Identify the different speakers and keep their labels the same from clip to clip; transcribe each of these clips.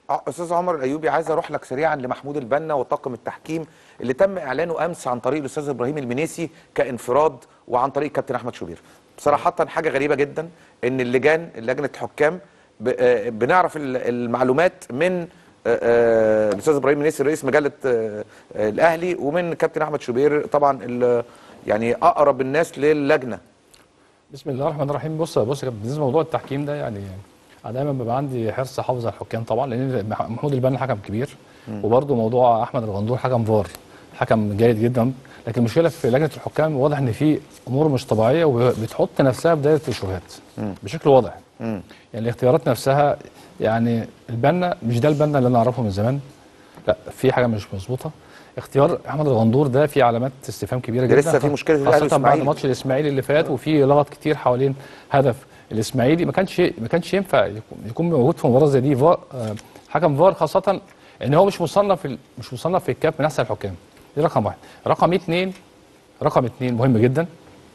Speaker 1: اه استاذ عمر الايوبي عايز اروح لك سريعا لمحمود البنا وطاقم التحكيم اللي تم اعلانه امس عن طريق الاستاذ ابراهيم المنيسي كانفراد وعن طريق كابتن احمد شوبير بصراحه حاجه غريبه جدا ان اللجان لجنه الحكام ب- آه، بنعرف ال- المعلومات من آه، آه، الاستاذ ابراهيم المنيسي رئيس مجله آه، آه، الاهلي ومن كابتن احمد شوبير طبعا ال- يعني اقرب الناس للجنه
Speaker 2: بسم الله الرحمن الرحيم بص بص يا كابتن، بالنسبه لموضوع التحكيم ده يعني انا دايما بيبقى عندي حرص احافظ على الحكام طبعا لان مح- محمود البنا حكم كبير وبرده موضوع احمد الغندور حكم فار حكم جيد جدا لكن المشكله في لجنه الحكام واضح ان في امور مش طبيعيه وبتحط نفسها في دايره الشبهات بشكل واضح يعني الاختيارات نفسها يعني البنا مش ده البنا اللي انا اعرفه من زمان لا في حاجه مش مظبوطه اختيار احمد الغندور ده في علامات استفهام كبيره
Speaker 1: ده
Speaker 2: جدا
Speaker 1: لسه في مشكلة الأهلي
Speaker 2: خاصه بعد
Speaker 1: والإسماعيلي.
Speaker 2: ماتش الاسماعيلي اللي فات وفي لغط كتير حوالين هدف الاسماعيلي ما كانش ما كانش ينفع يكون- يكون موجود في مباراه زي دي فار آه، حكم فار خاصه ان هو مش مصنف في ال- مش مصنف في الكاب من احسن الحكام دي رقم واحد رقم اثنين رقم اثنين مهم جدا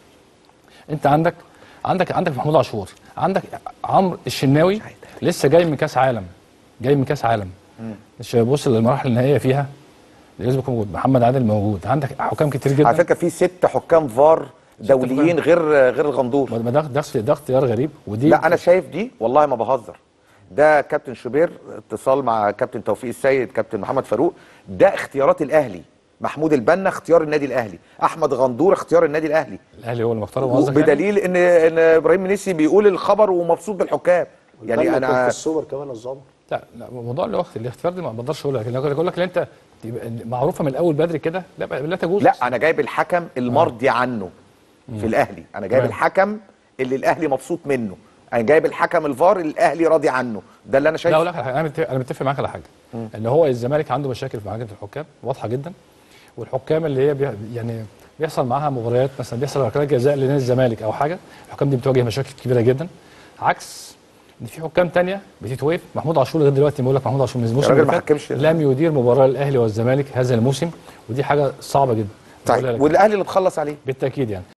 Speaker 2: انت عندك عندك عندك محمود عاشور عندك عمرو الشناوي لسه جاي من كاس عالم جاي من كاس عالم مش وصل للمراحل النهائيه فيها لازم يكون موجود محمد عادل موجود عندك حكام كتير جدا
Speaker 1: على فكره في ست حكام فار دوليين غير غير الغندور
Speaker 2: ما ده ده ده اختيار غريب ودي
Speaker 1: لا انا شايف دي والله ما بهزر ده كابتن شوبير اتصال مع كابتن توفيق السيد كابتن محمد فاروق ده اختيارات الاهلي محمود البنا اختيار النادي الاهلي احمد غندور اختيار النادي الاهلي
Speaker 2: الاهلي هو اللي مختار قصدك يعني؟
Speaker 1: بدليل ان ان ابراهيم منيسي بيقول الخبر ومبسوط بالحكام يعني
Speaker 3: يعني انا في
Speaker 1: انا
Speaker 3: السوبر كمان الظابط
Speaker 2: لا لا موضوع الاخت الاختيار دي ما بقدرش اقولها لكن اقول لك ان انت تبقى معروفه من الاول بدري كده لا لا تجوز
Speaker 1: لا انا جايب الحكم المرضي عنه في الاهلي انا جايب
Speaker 2: تمام.
Speaker 1: الحكم اللي الاهلي مبسوط منه انا جايب الحكم الفار اللي الاهلي راضي عنه ده اللي انا
Speaker 2: لا
Speaker 1: شايفه
Speaker 2: اقول لك على حاجة، انا متفق انا متفق معاك على حاجه ان هو الزمالك عنده مشاكل في لجنه الحكام واضحه جدا والحكام اللي هي بي يعني بيحصل معاها مباريات مثلا بيحصل ركلات جزاء لنادي الزمالك او حاجه الحكام دي بتواجه مشاكل كبيره جدا عكس ان في حكام تانية بتتوقف محمود عاشور لغايه دلوقتي بقول لك محمود عاشور من الموسم
Speaker 1: راجل
Speaker 2: اللي
Speaker 1: ما
Speaker 2: فات
Speaker 1: حكمش.
Speaker 2: لم يدير مباراه الاهلي والزمالك هذا الموسم ودي حاجه صعبه جدا بقولها
Speaker 1: طيب
Speaker 2: لك.
Speaker 1: والاهلي اللي اتخلص عليه
Speaker 2: بالتاكيد يعني